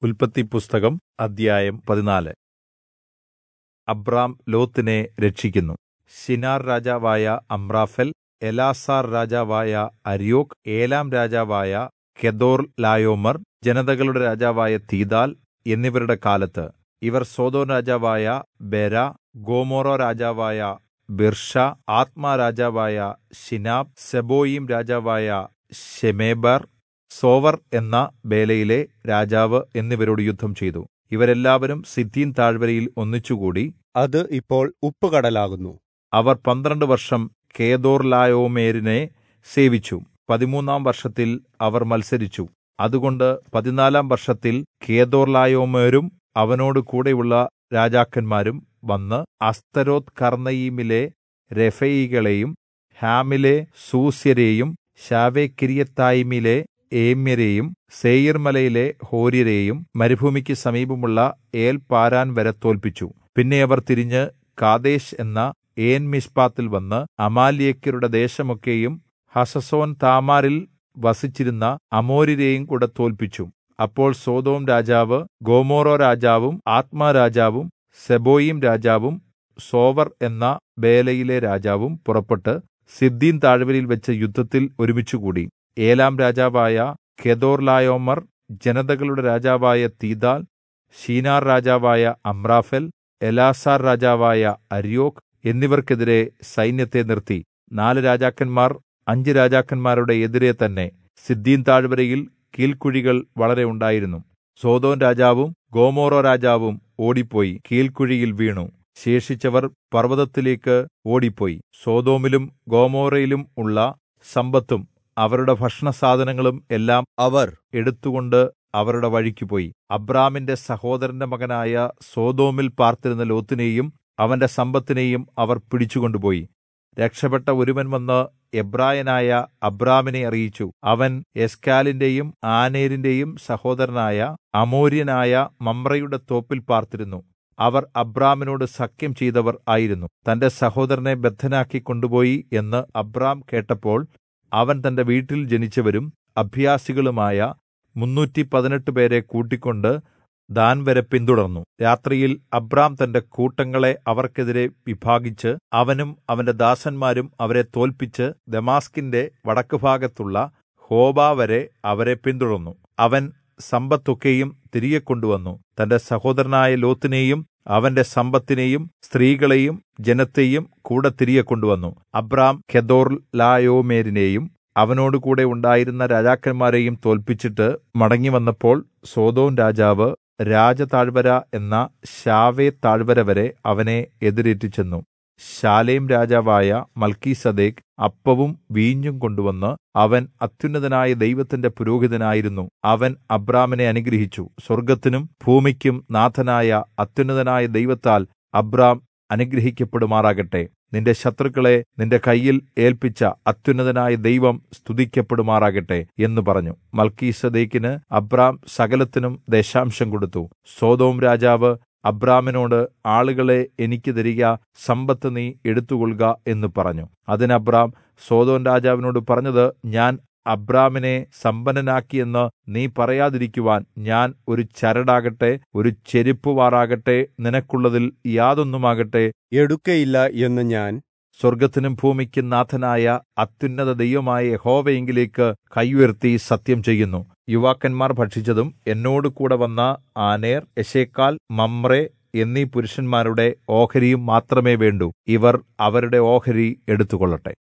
ഉല്പത്തിപ്പുസ്തകം അദ്ധ്യായം പതിനാല് അബ്രാം ലോത്തിനെ രക്ഷിക്കുന്നു ശിനാർ രാജാവായ അമ്രാഫെൽ എലാസാർ രാജാവായ അര്യോക് ഏലാം രാജാവായ കെദോർലായോമർ ജനതകളുടെ രാജാവായ തീദാൽ എന്നിവരുടെ കാലത്ത് ഇവർ സൊദോം രാജാവായ ബേര ഗൊമോറ രാജാവായ ബിർശ ആദ്മാ രാജാവായ ശിനാബ് സെബോയീം രാജാവായ ശെമേബർ സോവർ എന്ന ബേലയിലെ രാജാവ് എന്നിവരോട് യുദ്ധം ചെയ്തു ഇവരെല്ലാവരും സിദ്ദീം താഴ്വരയിൽ ഒന്നിച്ചുകൂടി അത് ഇപ്പോൾ ഉപ്പുകടലാകുന്നു അവർ പന്ത്രണ്ട് വർഷം കേദോർലായോമേരിനെ സേവിച്ചു പതിമൂന്നാം വർഷത്തിൽ അവർ മത്സരിച്ചു അതുകൊണ്ട് പതിനാലാം വർഷത്തിൽ കേദോർലായോമേരും അവനോട് കൂടെയുള്ള രാജാക്കന്മാരും വന്ന് അസ്തരോത്ത് കർന്നയീമിലെ രഫയികളെയും ഹാമിലെ സൂസ്യരെയും ശാവേക്കിരിയത്തായിമിലെ ഏമ്യരെയും സേയീർമലയിലെ ഹോര്യരെയും മരുഭൂമിക്ക് സമീപമുള്ള ഏൽ പാരാൻ വരെ തോൽപ്പിച്ചു പിന്നെ അവർ തിരിഞ്ഞ് കാദേശ് എന്ന ഏൻ മിസ്പാത്തിൽ വന്ന് അമാലിയക്കരുടെ ദേശമൊക്കെയും ഹസസോൻ താമാരിൽ വസിച്ചിരുന്ന അമോര്യരെയും കൂടെ തോൽപ്പിച്ചു അപ്പോൾ സോദോം രാജാവ് ഗോമോറോ രാജാവും ആത്മാ രാജാവും സെബോയീം രാജാവും സോവർ എന്ന ബേലയിലെ രാജാവും പുറപ്പെട്ട് സിദ്ദീം താഴ്വരയിൽ വെച്ച് യുദ്ധത്തിൽ ഒരുമിച്ചുകൂടി ഏലാം രാജാവായ കെദോർലായോമർ ജനതകളുടെ രാജാവായ തീദാൽ ഷീനാർ രാജാവായ അമ്രാഫെൽ എലാസാർ രാജാവായ അര്യോക് എന്നിവർക്കെതിരെ സൈന്യത്തെ നിർത്തി നാല് രാജാക്കന്മാർ അഞ്ച് രാജാക്കന്മാരുടെ എതിരെ തന്നെ സിദ്ദീം താഴ്വരയിൽ കീൽക്കുഴികൾ വളരെ ഉണ്ടായിരുന്നു സോദോൻ രാജാവും ഗോമോറോ രാജാവും ഓടിപ്പോയി കീൽക്കുഴിയിൽ വീണു ശേഷിച്ചവർ പർവ്വതത്തിലേക്ക് ഓടിപ്പോയി സോദോമിലും ഗോമോറയിലും ഉള്ള സമ്പത്തും അവരുടെ ഭക്ഷണസാധനങ്ങളും എല്ലാം അവർ എടുത്തുകൊണ്ട് അവരുടെ വഴിക്ക് പോയി അബ്രാമിന്റെ സഹോദരന്റെ മകനായ സോദോമിൽ പാർത്തിരുന്ന ലോത്തിനെയും അവന്റെ സമ്പത്തിനെയും അവർ പിടിച്ചുകൊണ്ടുപോയി രക്ഷപ്പെട്ട ഒരുവൻ വന്ന് എബ്രായനായ അബ്രാമിനെ അറിയിച്ചു അവൻ എസ്കാലിന്റെയും ആനേരിന്റെയും സഹോദരനായ അമോര്യനായ മമ്രയുടെ തോപ്പിൽ പാർത്തിരുന്നു അവർ അബ്രാമിനോട് സഖ്യം ചെയ്തവർ ആയിരുന്നു തന്റെ സഹോദരനെ ബദ്ധനാക്കി കൊണ്ടുപോയി എന്ന് അബ്രാം കേട്ടപ്പോൾ അവൻ തന്റെ വീട്ടിൽ ജനിച്ചവരും അഭ്യാസികളുമായ മുന്നൂറ്റി പതിനെട്ട് പേരെ കൂട്ടിക്കൊണ്ട് ദാൻ വരെ പിന്തുടർന്നു രാത്രിയിൽ അബ്രാം തന്റെ കൂട്ടങ്ങളെ അവർക്കെതിരെ വിഭാഗിച്ച് അവനും അവന്റെ ദാസന്മാരും അവരെ തോൽപ്പിച്ച് ദമാസ്കിന്റെ വടക്കുഭാഗത്തുള്ള ഹോബ വരെ അവരെ പിന്തുടർന്നു അവൻ സമ്പത്തൊക്കെയും തിരികെ കൊണ്ടുവന്നു തന്റെ സഹോദരനായ ലോത്തിനെയും അവന്റെ സമ്പത്തിനെയും സ്ത്രീകളെയും ജനത്തെയും കൂടെ തിരികെ കൊണ്ടുവന്നു അബ്രാം കെദോർ ലായോമേരിനെയും അവനോടുകൂടെ ഉണ്ടായിരുന്ന രാജാക്കന്മാരെയും തോൽപ്പിച്ചിട്ട് മടങ്ങിവന്നപ്പോൾ സോദോൻ രാജാവ് രാജതാഴ്വര എന്ന ശാവേ താഴ്വര വരെ അവനെ എതിരേറ്റു ചെന്നു ശാലേം രാജാവായ മൽക്കീസദേക്ക് അപ്പവും വീഞ്ഞും കൊണ്ടുവന്ന് അവൻ അത്യുന്നതനായ ദൈവത്തിന്റെ പുരോഹിതനായിരുന്നു അവൻ അബ്രാമിനെ അനുഗ്രഹിച്ചു സ്വർഗത്തിനും ഭൂമിക്കും നാഥനായ അത്യുന്നതനായ ദൈവത്താൽ അബ്രാം അനുഗ്രഹിക്കപ്പെടുമാറാകട്ടെ നിന്റെ ശത്രുക്കളെ നിന്റെ കയ്യിൽ ഏൽപ്പിച്ച അത്യുന്നതനായ ദൈവം സ്തുതിക്കപ്പെടുമാറാകട്ടെ എന്ന് പറഞ്ഞു മൽക്കീസദേക്കിന് അബ്രാം സകലത്തിനും ദശാംശം കൊടുത്തു സോതോം രാജാവ് അബ്രാമിനോട് ആളുകളെ എനിക്ക് തരിക സമ്പത്ത് നീ എടുത്തുകൊള്ളുക എന്ന് പറഞ്ഞു അതിന് അബ്രാം സോതോൻ രാജാവിനോട് പറഞ്ഞത് ഞാൻ അബ്രാമിനെ സമ്പന്നനാക്കിയെന്ന് നീ പറയാതിരിക്കുവാൻ ഞാൻ ഒരു ചരടാകട്ടെ ഒരു ചെരുപ്പുവാറാകട്ടെ നിനക്കുള്ളതിൽ യാതൊന്നുമാകട്ടെ എടുക്കയില്ല എന്ന് ഞാൻ സ്വർഗത്തിനും ഭൂമിക്കും നാഥനായ അത്യുന്നത ദൈവമായ യഹോവയെങ്കിലേക്ക് കൈയുയർത്തി സത്യം ചെയ്യുന്നു യുവാക്കന്മാർ ഭക്ഷിച്ചതും എന്നോട് കൂടെ വന്ന ആനേർ എശേക്കാൽ മമ്രെ എന്നീ പുരുഷന്മാരുടെ ഓഹരിയും മാത്രമേ വേണ്ടൂ ഇവർ അവരുടെ ഓഹരി എടുത്തുകൊള്ളട്ടെ